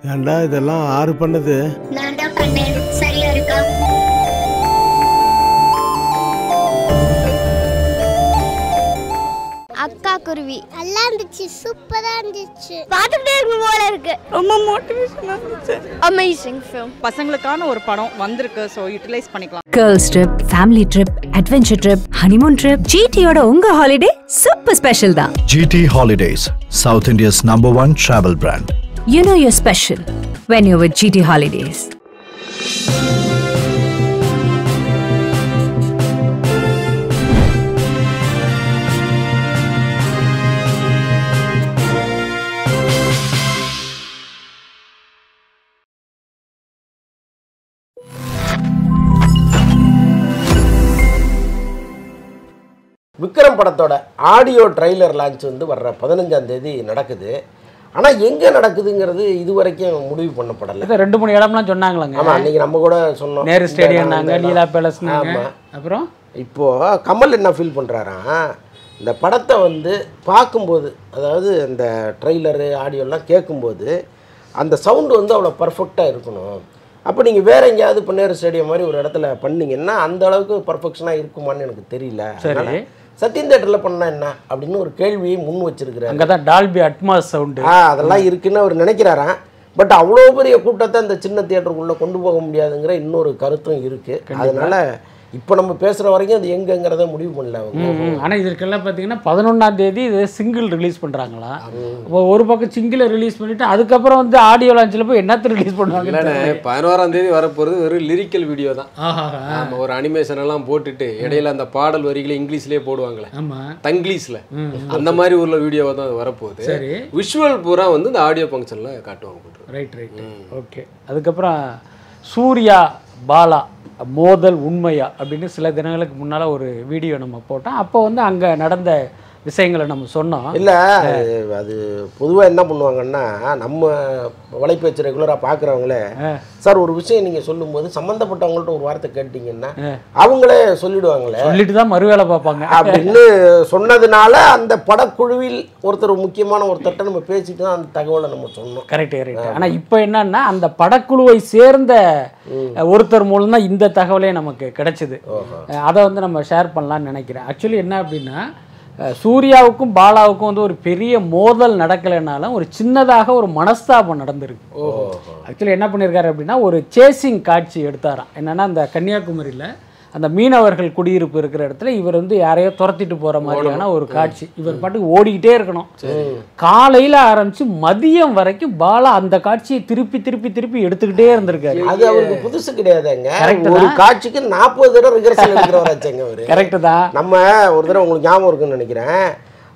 ஏன்டா இதெல்லாம் ஆறு பண்ணது நான் தான் பண்ணேன் சரியா இருக்கா அக்கா குருவி நல்லா இருந்துச்சு சூப்பரா இருந்துச்சு பார்த்துக்கிட்டே இருக்கும் போல இருக்கு ரொம்ப மோட்டிவேஷனாக இருந்துச்சு அமேசிங் ஃபிலிம் பசங்களுக்கான ஒரு படம் வந்திருக்கு ஸோ யூட்டிலைஸ் பண்ணிக்கலாம் girls trip family trip adventure trip honeymoon trip ஜிடியோட உங்க ஹாலிடே சூப்பர் ஸ்பெஷல் தான் GT Holidays, South India's number one travel brand. You know your special when you with GT holidays Vikram படத்தோட audio trailer launch வந்து வர்ற பதினஞ்சாம் தேதி நடக்குது ஆனால் எங்கே நடக்குதுங்கிறது இது வரைக்கும் முடிவு பண்ணப்படலை இது ரெண்டு மூணு இடம்லாம் சொன்னாங்களாங்க ஆமாம் அன்றைக்கி நம்ம கூட சொன்னோம் நேரு இந்த ஸ்டேடியம்னாங்க இடம், இந்த லீலா இடம். பேலஸ்னாங்க ஆமா. அப்புறம் இப்போது கமல் என்ன ஃபீல் பண்ணுறாராம் இந்த படத்தை வந்து பார்க்கும்போது அதாவது இந்த ட்ரெய்லரு ஆடியோலாம் கேட்கும்போது அந்த சவுண்டு வந்து அவ்வளோ பர்ஃபெக்டாக இருக்கணும் அப்போ நீங்கள் வேற எங்கேயாவது இப்போ நேரு ஸ்டேடியம் மாதிரி ஒரு இடத்துல பண்ணீங்கன்னா அந்த அளவுக்கு பர்ஃபெக்ஷனாக இருக்குமான்னு எனக்கு தெரியல சரி. அதனால சத்யன் தேட்டரில் பண்ணால் என்ன அப்படின்னு ஒரு கேள்வியை முன் வச்சிருக்கிறாரு அங்கே தான் டால்பி அட்மாஸ் சவுண்டு ஆ அதெல்லாம் இருக்குன்னு அவர் நினைக்கிறாராம் பட் அவ்வளோ பெரிய கூட்டத்தை அந்த சின்ன தியேட்டருக்குள்ளே கொண்டு போக முடியாதுங்கிற இன்னொரு கருத்தும் இருக்குது அதனால இப்போ நம்ம பேசுகிற வரைக்கும் அது எங்கங்கிறத முடிவு பண்ணல அவங்க ஆனால் இதற்கெல்லாம் பார்த்தீங்கன்னா பதினொன்றாம் தேதி இது சிங்கிள் ரிலீஸ் பண்ணுறாங்களா இப்போ ஒரு பக்கம் சிங்கிளை ரிலீஸ் பண்ணிட்டு அதுக்கப்புறம் வந்து ஆடியோ லான்ச்சில் போய் என்னத்தை ரிலீஸ் பண்ணுவாங்க இல்லைண்ணே பதினோராம் தேதி வரப்போகிறது வெறும் லிரிக்கல் வீடியோ தான் ஆஹா ஆமா ஒரு அனிமேஷன் எல்லாம் போட்டுட்டு இடையில அந்த பாடல் வரிகளை இங்கிலீஷ்லயே போடுவாங்களே ஆமாம் தங்கிலீஷ்ல அந்த மாதிரி உள்ள வீடியோவா தான் அது வரப்போகுது சரி விஷுவல் பூரா வந்து இந்த ஆடியோ ஃபங்க்ஷன்ல காட்டுவாங்க போட்டுருக்கு. ரைட் ரைட் ஓகே அதுக்கப்புறம் சூர்யா பாலா மோதல் உண்மையா அப்படின்னு சில தினங்களுக்கு முன்னால் ஒரு வீடியோ நம்ம போட்டோம் அப்போ வந்து அங்கே நடந்த விஷயங்களை நம்ம சொன்னோம் இல்லை அது பொதுவாக என்ன பண்ணுவாங்கன்னா நம்ம வலைப்பேச்சு ரெகுலராக பார்க்குறவங்களே சார் ஒரு விஷயம் நீங்கள் சொல்லும்போது சம்மந்தப்பட்டவங்கள்ட்ட ஒரு வார்த்தை கேட்டிங்கன்னா அவங்களே சொல்லிடுவாங்களே சொல்லிட்டு தான் மறுவேளை பார்ப்பாங்க அப்படின்னு சொன்னதுனால அந்த படக்குழுவில் ஒருத்தர் முக்கியமான ஒருத்தர்கிட்ட நம்ம பேசிட்டு தான் அந்த தகவலை நம்ம சொன்னோம் கரெக்ட் கரெக்ட் ஆனால் இப்போ என்னன்னா அந்த படக்குழுவை சேர்ந்த ஒருத்தர் மூலம் தான் இந்த தகவலே நமக்கு கிடைச்சிது அஹ் அதை வந்து நம்ம ஷேர் பண்ணலாம்னு நினைக்கிறேன் ஆக்சுவலி என்ன அப்படின்னா அஹ் சூர்யாவுக்கும் பாலாவுக்கும் வந்து ஒரு பெரிய மோதல் நடக்கலைனாலும் ஒரு சின்னதாக ஒரு மனஸ்தாபம் நடந்திருக்கு ஆக்சுவலி என்ன பண்ணியிருக்காரு அப்படின்னா ஒரு சேசிங் காட்சி எடுத்தாராம் என்னன்னா அந்த கன்னியாகுமரியில் அந்த மீனவர்கள் குடியிருப்பு இருக்கிற இடத்துல இவர் வந்து யாரையோ துரத்திட்டு போற மாதிரியான ஒரு காட்சி இவர் பாட்டுக்கு ஓடிக்கிட்டே இருக்கணும் காலையில ஆரம்பிச்சு மதியம் வரைக்கும் பாலா அந்த காட்சியை திருப்பி திருப்பி திருப்பி எடுத்துக்கிட்டே இருந்திருக்காரு அது அவருக்கு புதுசு கிடையாதுங்க Correct ஒரு தான். காட்சிக்கு நாற்பது தடவை ரிகர்சல் எடுக்கிறவராச்சேங்க அவரு கரெக்ட் தான் நம்ம ஒரு தடவை உங்களுக்கு ஞாபகம் இருக்குன்னு நினைக்கிறேன்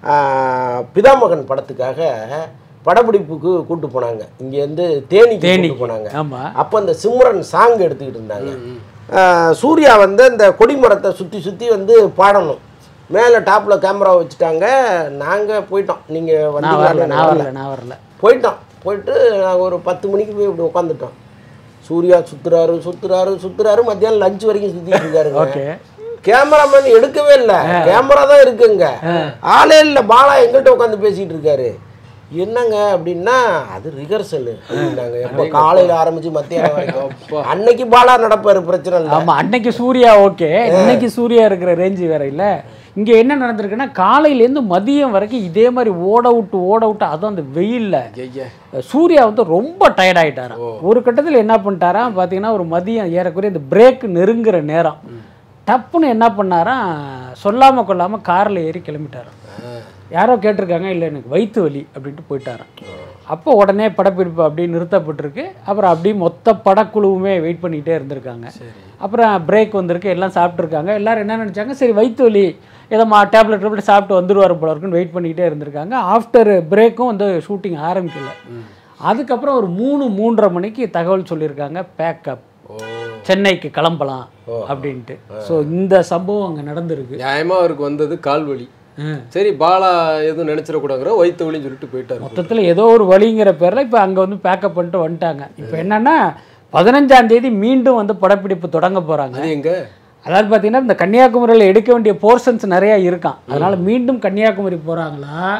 ஆஹ், பிதாமகன் படத்துக்காக படப்பிடிப்புக்கு கூட்டு போனாங்க இங்கேருந்து தேனிக்கு தேனி கூட்டு போனாங்க ஆமா அப்போ அந்த சிம்ரன் சாங் எடுத்துக்கிட்டு இருந்தாங்க ஆஹ், சூர்யா வந்து அந்த கொடிமரத்தை சுற்றி சுற்றி வந்து பாடணும் மேலே டாப்பில் கேமரா வச்சுட்டாங்க நாங்கள் போயிட்டோம் நீங்கள் நான் வரல வந்து நான் வரல நான் வரல போயிட்டோம் போயிட்டு நாங்கள் ஒரு பத்து மணிக்கு போய் இப்படி உட்காந்துட்டோம் சூர்யா சுத்துறாரு சுத்துறாரு சுத்துறாரு மத்தியானம் லஞ்ச் வரைக்கும் சுத்திட்டு இருக்காருங்க ஓகே கேமராமேன் எடுக்கவே இல்லை கேமரா தான் இருக்குங்க ஆளே இல்லை பாலா எங்கள்கிட்ட உட்காந்து பேசிட்டு இருக்காரு என்னங்க அப்படின்னா அது ரிஹர்சல் அப்படின்னாங்க எப்போ காலையில் ஆரம்பிச்சு மத்தியானம் வரைக்கும் அன்னைக்கு பாலா நடப்பாரு பிரச்சனை இல்லை ஆமா அன்னைக்கு சூர்யா ஓகே இன்னைக்கு சூர்யா இருக்கிற ரேஞ்சு வேற இல்ல இங்க என்ன நடந்திருக்குன்னா காலையிலேருந்து மதியம் வரைக்கும் இதே மாதிரி ஓட விட்டு ஓட விட்டு அதுவும் அந்த வெயில்ல ஐயா சூர்யா வந்து ரொம்ப டயர்ட் ஆயிட்டாராம் ஒரு கட்டத்தில் என்ன பண்ணிட்டாராம் பார்த்தீங்கன்னா ஒரு மதியம் ஏறக்குறைய இந்த பிரேக் நெருங்குற நேரம் டப்புன்னு என்ன பண்ணாராம் சொல்லாம கொள்ளாம கார்ல ஏறி கிளம்பிட்டாராம் யாரோ கேட்டிருக்காங்க இல்லை எனக்கு வயிற்று வலி அப்படின்ட்டு போயிட்டாராம் அப்போ உடனே படப்பிடிப்பு அப்படியே நிறுத்தப்பட்டிருக்கு அப்புறம் அப்படியே மொத்த படக்குழுவுமே வெயிட் பண்ணிக்கிட்டே இருந்திருக்காங்க அப்புறம் பிரேக் வந்திருக்கு எல்லாம் சாப்பிட்ருக்காங்க எல்லாரும் என்ன நினச்சாங்க சரி வயிற்று வலி ஏதோ மா டேப்லெட் டேப்லெட் சாப்பிட்டு வந்துருவார் போல இருக்குன்னு வெயிட் பண்ணிக்கிட்டே இருந்திருக்காங்க ஆஃப்டர் பிரேக்கும் வந்து ஷூட்டிங் ஆரம்பிக்கல அதுக்கப்புறம் ஒரு மூணு மூன்றரை மணிக்கு தகவல் சொல்லியிருக்காங்க பேக்கப் சென்னைக்கு கிளம்பலாம் அப்படின்ட்டு ஸோ இந்த சம்பவம் அங்கே நடந்திருக்கு நியாயமா அவருக்கு வந்தது கால்வலி சரி பாலா எதுவும் நினைச்சிடக்கூடாங்கிற வயிற்று வலின்னு சொல்லிட்டு போயிட்டாரு மொத்தத்தில் ஏதோ ஒரு வழிங்கிற பேரில் இப்போ அங்கே வந்து பேக்கப் பண்ணிட்டு வந்துட்டாங்க இப்போ என்னன்னா பதினஞ்சாம் தேதி மீண்டும் வந்து படப்பிடிப்பு தொடங்க போகிறாங்க அது எங்க அதாவது பார்த்தீங்கன்னா இந்த கன்னியாகுமரியில் எடுக்க வேண்டிய போர்ஷன்ஸ் நிறையா இருக்கான் அதனால மீண்டும் கன்னியாகுமரி போகிறாங்களா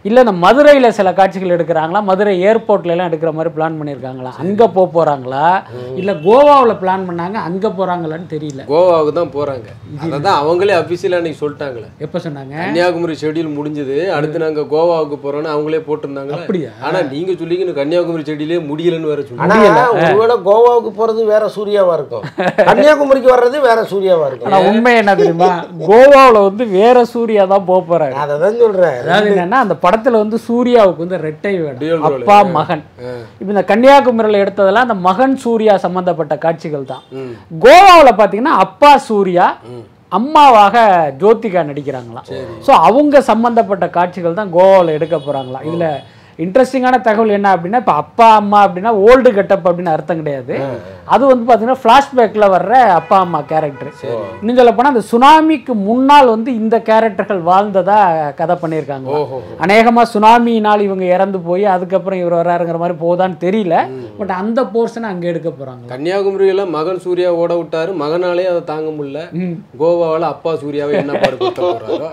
இல்லை இந்த மதுரையில் சில காட்சிகள் எடுக்கிறாங்களா மதுரை ஏர்போர்ட்ல எல்லாம் எடுக்கிற மாதிரி பிளான் பண்ணியிருக்காங்களா அங்கே போக போகிறாங்களா இல்லை கோவாவில் பிளான் பண்ணாங்க அங்கே போகிறாங்களான்னு தெரியல கோவாவுக்கு தான் போறாங்க அதை தான் அவங்களே அபிஷியலா அன்னைக்கு சொல்லிட்டாங்களே எப்போ சொன்னாங்க கன்னியாகுமரி ஷெட்யூல் முடிஞ்சது அடுத்து நாங்க கோவாவுக்கு போறோம்னு அவங்களே போட்டிருந்தாங்க அப்படியா? ஆனா நீங்க சொல்லிங்க கன்னியாகுமரி ஷெட்யூலே முடியலன்னு வேற ஆனா சொல்லுங்க ஒருவேளை கோவாவுக்கு போறது வேற சூர்யாவா இருக்கும் கன்னியாகுமரிக்கு வர்றது வேற சூர்யாவா இருக்கும் ஆனால் உண்மை என்ன தெரியுமா கோவாவில் வந்து வேற சூர்யா தான் போக போகிறாரு அதை தான் சொல்றேன் அதாவது என்னன்னா அந்த படத்துல வந்து சூர்யாவுக்கு வந்து ரெட்டை Dual வேடம் role. அப்பா மகன் இப்போ இந்த கன்னியாகுமரியில் எடுத்ததெல்லாம் அந்த மகன் சூர்யா சம்பந்தப்பட்ட காட்சிகள் தான் கோவாவில் பார்த்தீங்கன்னா அப்பா சூர்யா அம்மாவாக ஜோதிகா நடிக்கிறாங்களாம் ஸோ அவங்க சம்பந்தப்பட்ட காட்சிகள் தான் கோவாவில் எடுக்க போறாங்களாம் இதுல இன்ட்ரெஸ்டிங்கான தகவல் என்ன அப்படின்னா இப்போ அப்பா அம்மா அப்படின்னா ஓல்டு கெட்டப் அப்படின்னு அர்த்தம் கிடையாது அது வந்து பார்த்தீங்கன்னா ஃப்ளாஷ்பேக்கில் வர்ற அப்பா அம்மா கேரக்டர் இன்னும் சொல்ல போனால் அந்த சுனாமிக்கு முன்னால் வந்து இந்த கேரக்டர்கள் வாழ்ந்ததா கதை பண்ணியிருக்காங்க அநேகமாக சுனாமியினால் இவங்க இறந்து போய் அதுக்கப்புறம் இவர் வராருங்கிற மாதிரி போகுதான்னு தெரியல பட் அந்த போர்ஷனை அங்கே எடுக்க போகிறாங்க கன்னியாகுமரியில மகன் சூர்யா ஓட விட்டாரு மகனாலே அதை தாங்க முடியல கோவாவில் அப்பா சூர்யாவை என்ன பாடு கொடுத்த போறாரோ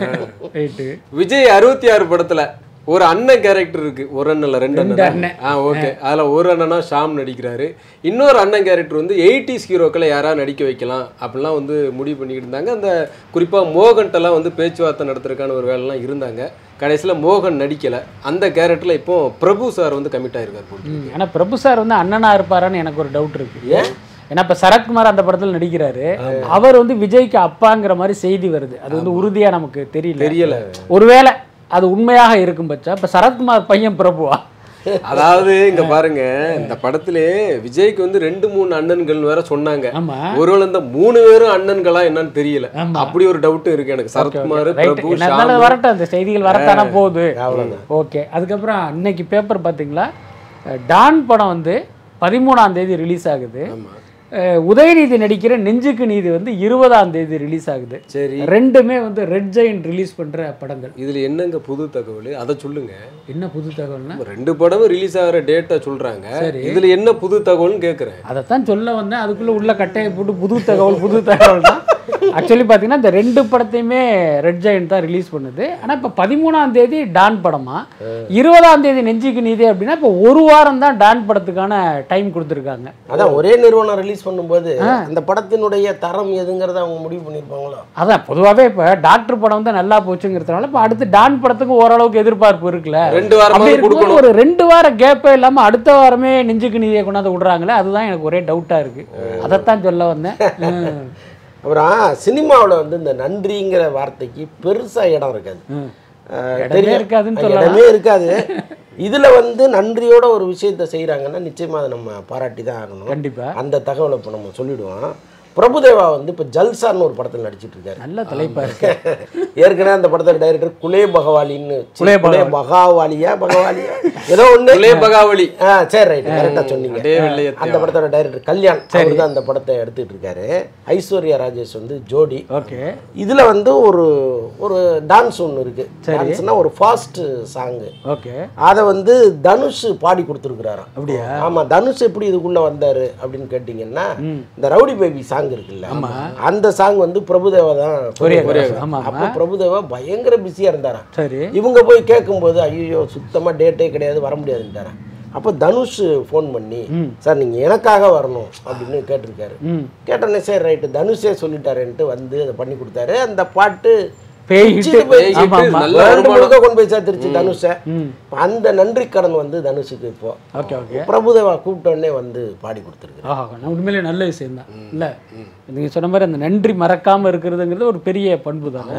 ரைட்டு விஜய் அறுபத்தி ஆறு படத்துல ஒரு அண்ணன் கேரக்டர் இருக்கு ஒரு அண்ணன் இல்ல ரெண்டு ரெண்டு அண்ணன் அண்ணன். ஆ ஓகே அதுல ஒரு அண்ணனா ஷாம் நடிக்கிறாரு இன்னொரு அண்ணன் கேரக்டர் வந்து எயிட்டிஸ் ஹீரோக்களை யாரா நடிக்க வைக்கலாம் அப்படிலாம் வந்து முடிவு பண்ணிக்கிட்டு இருந்தாங்க அந்த குறிப்பா மோகன்ட்டெல்லாம் வந்து பேச்சுவார்த்தை நடத்துறதுக்கான ஒரு வேலைலாம் இருந்தாங்க கடைசியில மோகன் நடிக்கல அந்த கேரக்டர்ல இப்போ பிரபு சார் வந்து கமிட் ஆயிருக்காரு போல. ம், ஆனா பிரபு சார் வந்து அண்ணனா இருப்பாரான்னு எனக்கு ஒரு டவுட் இருக்கு ஏன்னா இப்ப சரத்குமார் அந்த படத்துல நடிக்கிறாரு அவர் வந்து விஜய்க்கு அப்பாங்கிற மாதிரி செய்தி வருது அது வந்து உறுதியா நமக்கு தெரியல தெரியல ஒருவேளை அது உண்மையாக இருக்கும் பட்சம் இப்ப சரத்குமார் பையன் பிரபுவா அதாவது இங்க பாருங்க இந்த படத்திலே விஜய்க்கு வந்து ரெண்டு மூணு அண்ணன்கள் வேற சொன்னாங்க ஆமா ஒருவேளை இந்த மூணு பேரும் அண்ணன்களா என்னன்னு தெரியல ஆமா. அப்படி ஒரு டவுட் இருக்கு எனக்கு சரத்குமார் ரைட் பிரபு என்ன இருந்தாலும் ஷாம் வரட்டும் அந்த செய்திகள் வரத்தானே போகுது அவ்வளவுதான். ஓகே அதுக்கப்புறம் இன்னைக்கு பேப்பர் பார்த்தீங்களா அஹ், டான் படம் வந்து பதிமூணாம் தேதி ரிலீஸ் ஆகுது அஹ், உதயநிதி நடிக்கிற நெஞ்சுக்கு நீதி வந்து இருபதாம் தேதி ரிலீஸ் ஆகுது சரி ரெண்டுமே வந்து ரெட் ஜெயின் ரிலீஸ் பண்ற படங்கள் இதுல என்னங்க புது தகவல் அதை சொல்லுங்க என்ன புது தகவல்னா ரெண்டு படமும் ரிலீஸ் ஆகிற டேட்டா சொல்றாங்க சரி. இதுல என்ன புது தகவல்னு கேக்குறேன் அதைத்தான் சொல்ல வந்தேன் அதுக்குள்ள உள்ள கட்டையை போட்டு புது தகவல் புது தகவல் தான் ஆக்சுவலி பார்த்தீங்கன்னா இந்த ரெண்டு படத்தையுமே ரெட் ஜெயின் தான் ரிலீஸ் பண்ணுது ஆனால் இப்போ பதிமூணாம் தேதி டான் படமா இருபதாம் தேதி நெஞ்சுக்கு நீதி அப்படின்னா இப்போ ஒரு வாரம் தான் டான் படத்துக்கான டைம் கொடுத்துருக்காங்க அதான் ஒரே நிறுவனம் ரிலீஸ் பண்ணும்போது அந்த படத்தினுடைய தரம் எதுங்கிறத அவங்க முடிவு பண்ணியிருப்பாங்களோ அதான் பொதுவாகவே இப்போ டாக்டர் படம் வந்து நல்லா போச்சுங்கிறதுனால இப்போ அடுத்து டான் படத்துக்கு ஓரளவுக்கு எதிர்பார்ப்பு இருக்குல்ல ரெண்டு வாரமா அப்படி இருக்கும்போது கொடுக்கணும் ஒரு ரெண்டு வார கேப்பே இல்லாம அடுத்த வாரமே நெஞ்சுக்கு நீதியை கொண்டாந்து விடுறாங்களே அதுதான் எனக்கு ஒரே டவுட்டா இருக்கு அதைத்தான் சொல்ல வந்தேன் ம். அப்புறம் சினிமாவில் வந்து இந்த நன்றிங்கிற வார்த்தைக்கு பெருசா இடம் இருக்காது ம். அஹ், இடமே தெரியும். இருக்காதுன்னு அஹ், சொல்லலாம். இடமே இருக்காது இதுல வந்து நன்றியோட ஒரு விஷயத்தை செய்றாங்கன்னா நிச்சயமா அதை நம்ம பாராட்டி தான் ஆகணும் கண்டிப்பா அந்த தகவலை இப்போ நம்ம சொல்லிடுவோம் பிரபுதேவா வந்து இப்போ ஜல்சான்னு ஒரு படத்தில் நடிச்சிட்டு இருக்காரு நல்ல தலைப்பா இருக்கு ஏற்கனவே அந்த படத்தோட டைரக்டர் குலே பகவாலின்னு சி, குலே குலே பகாவாலியா பகவாலியா ஏதோ ஒண்ணு குலே பகாவலி ஆ சரி ரைட் கரெக்டாக சொன்னீங்க அதே வெள்ளையத்தை அந்த படத்தோட டைரக்டர் கல்யாண் அவர் தான் அந்த படத்தை எடுத்துட்டு இருக்காரு ஐஸ்வர்யா ராஜேஷ் வந்து ஜோடி ஓகே இதுல வந்து ஒரு ஒரு டான்ஸ் ஒன்று இருக்கு டான்ஸ்னா ஒரு ஃபாஸ்ட் சாங்கு ஓகே அதை வந்து தனுஷ் பாடி கொடுத்துருக்குறாராம் அப்படியா? ஆமா தனுஷ் எப்படி இதுக்குள்ள வந்தாரு அப்படின்னு கேட்டிங்கன்னா இந்த ரவுடி பேபி சாங் இருக்குல்ல அந்த சாங் வந்து பிரபுதேவா தான் கொரியோகிராஃபர். ஆமா, ஆமா. அப்போ பிரபுதேவா பயங்கர பிஸியா இருந்தாராம் சரி இவங்க போய் கேட்கும்போது ஐயோ சுத்தமா டேட்டே கிடையாது வர முடியாதுன்ட்டாரன் அப்போ தனுஷ் ஃபோன் பண்ணி சார் நீங்க எனக்காக வரணும் அப்படின்னு கேட்டிருக்காரு ம் கேட்டோன்னே சரி ரைட்டு தனுஷே சொல்லிட்டாருன்ட்டு வந்து அதை பண்ணி கொடுத்தாரு அந்த பாட்டு பேய் பிச்சுட்டு hit. போயிடுச்சு. ஆமா, ஆமா. நல்ல வேர்ல்டு வருமானம். முழுக்க கொண்டு போய் சேர்த்துருச்சு தனுஷை ம் இப்ப அந்த நன்றி கடன் வந்து தனுஷுக்கு இப்போ ஓகே ஓகே பிரபுதேவா கூப்பிட்டோடனே வந்து பாடி கொடுத்துருக்கு ஆஹா நான் உண்மையிலே நல்ல விஷயம் தான் இல்ல நீங்க சொன்ன மாதிரி அந்த நன்றி மறக்காம இருக்கிறதுங்கிறது ஒரு பெரிய பண்பு தானே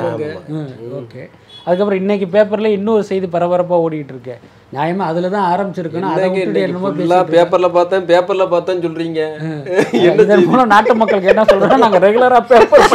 ஓகே அதுக்கப்புறம் இன்னைக்கு பேப்பர்ல இன்னொரு செய்தி பரபரப்பா ஓடிட்டு இருக்கு நியாயமா அதுல தான் ஆரம்பிச்சிருக்கணும் அதை விட்டுட்டு என்னமோ ஃபுல்லா பேசிட்டு பேப்பர்ல பார்த்தேன் பேப்பர்ல பார்த்தேன்னு சொல்றீங்க இருக்கீங்க. இதன் மூலம் நாட்டு மக்களுக்கு என்ன சொல்றோம்னா நாங்க ரெகுலரா பேப்பர்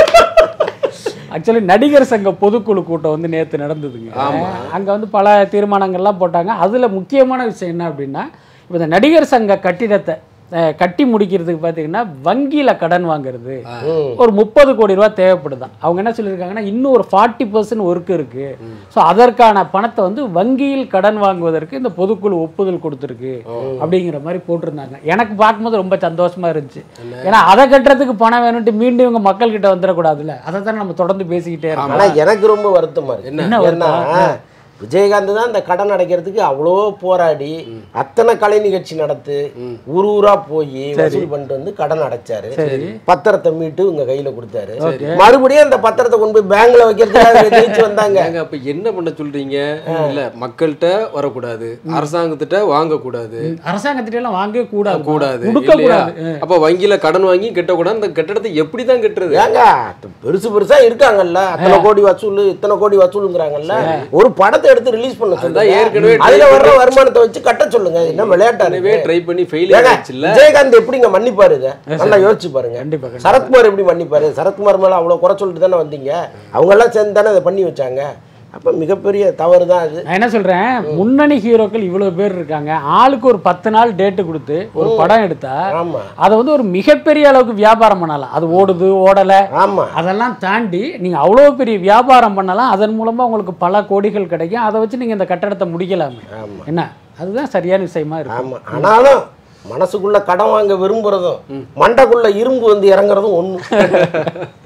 ஆக்சுவலி நடிகர் சங்க பொதுக்குழு கூட்டம் வந்து நேத்து நடந்ததுங்க அங்க வந்து பல தீர்மானங்கள்லாம் போட்டாங்க அதுல முக்கியமான விஷயம் என்ன அப்படின்னா இப்போ இந்த நடிகர் சங்க கட்டிடத்தை அஹ், கட்டி முடிக்கிறதுக்கு பார்த்தீங்கன்னா வங்கியில கடன் வாங்குறது ஒரு முப்பது கோடி ரூபா தேவைப்படுதான் அவங்க என்ன சொல்லியிருக்காங்கன்னா இன்னும் ஒரு ஃபார்ட்டி பர்சன்ட் ஒர்க் இருக்கு ஸோ அதற்கான பணத்தை வந்து வங்கியில் கடன் வாங்குவதற்கு இந்த பொதுக்குழு ஒப்புதல் கொடுத்துருக்கு அப்படிங்கிற மாதிரி போட்டிருந்தாங்க எனக்கு பார்க்கும்போது ரொம்ப சந்தோஷமா இருந்துச்சு ஏன்னா அதை கட்டுறதுக்கு பணம் வேணும்ட்டு மீண்டும் இவங்க மக்கள்கிட்ட வந்துடக்கூடாதுல்ல அதை தான் நம்ம தொடர்ந்து பேசிக்கிட்டே இருக்கோம் ஆனா எனக்கு ரொம்ப வருத்தமா இருக்கு என்ன ஏன்னா விஜயகாந்த் தான் இந்த கடன் அடைக்கிறதுக்கு அவ்வளோ போராடி அத்தனை கலை நிகழ்ச்சி நடத்து ஊர் ஊரா போய் வசூல் பண்ணிட்டு வந்து கடன் அடைச்சாரு பத்திரத்தை மீட்டு உங்க கையில கொடுத்தாரு மறுபடியும் அந்த பத்திரத்தை கொண்டு போய் பேங்க்ல வைக்கிறதுக்காக ஜெயிச்சு வந்தாங்க ஏங்க அப்ப என்ன பண்ண சொல்றீங்க இல்ல மக்கள்கிட்ட வரக்கூடாது அரசாங்கத்திட்ட வாங்கக்கூடாது அரசாங்கத்திட்ட எல்லாம் வாங்கவே கூடாது கூடாது கொடுக்க இல்லையா? கூடாது அப்ப வங்கியில கடன் வாங்கி கட்டக்கூடாது அந்த கட்டடத்தை எப்படி தான் கட்டுறது ஏங்க பெருசு பெருசா இருக்காங்கல்ல அத்தனை கோடி வசூல் இத்தனை கோடி வசூலுங்கிறாங்கல்ல ஒரு படத்தை எடுத்து ரிலீஸ் பண்ண அதுதான் சொல்லுங்க ஏற்கனவே அதுல try வர்ற வருமானத்தை வச்சு கட்ட சொல்லுங்க இது என்ன விளையாட்டா எனவே இருக்கு? ட்ரை பண்ணி ஃபெயில் ஏங்க, ஆயிடுச்சுல்ல விஜயகாந்த் எப்படிங்க மன்னிப்பாரு இதை நல்லா யோசிச்சு பாருங்க கண்டிப்பா, கண்டிப்பா. சரத்குமார் எப்படி மன்னிப்பாரு சரத்குமார் மேல அவ்வளவு குறை சொல்லிட்டு தானே வந்தீங்க அவங்க எல்லாம் சேர்ந்து தானே அதை பண்ணி வச்சாங்க அப்ப மிகப்பெரிய தவறு தான் அது நான் என்ன சொல்றேன் முன்னணி ஹீரோக்கள் இவ்வளவு பேர் இருக்காங்க ஆளுக்கு ஒரு பத்து நாள் டேட்டு கொடுத்து ஒரு படம் எடுத்தா ஆமா அதை வந்து ஒரு மிகப்பெரிய அளவுக்கு வியாபாரம் பண்ணலாம் அது ஓடுது ஓடலை ஆமா அதெல்லாம் தாண்டி நீங்க அவ்வளோ பெரிய வியாபாரம் பண்ணலாம் அதன் மூலமா உங்களுக்கு பல கோடிகள் கிடைக்கும் அதை வச்சு நீங்க இந்த கட்டடத்தை முடிக்கலாமே ஆமா என்ன அதுதான் சரியான விஷயமா இருக்கு ஆமா ஆனாலும் மனசுக்குள்ள கடன் வாங்க விரும்புறதும் மண்டைக்குள்ள இரும்பு வந்து இறங்குறதும் ஒண்ணு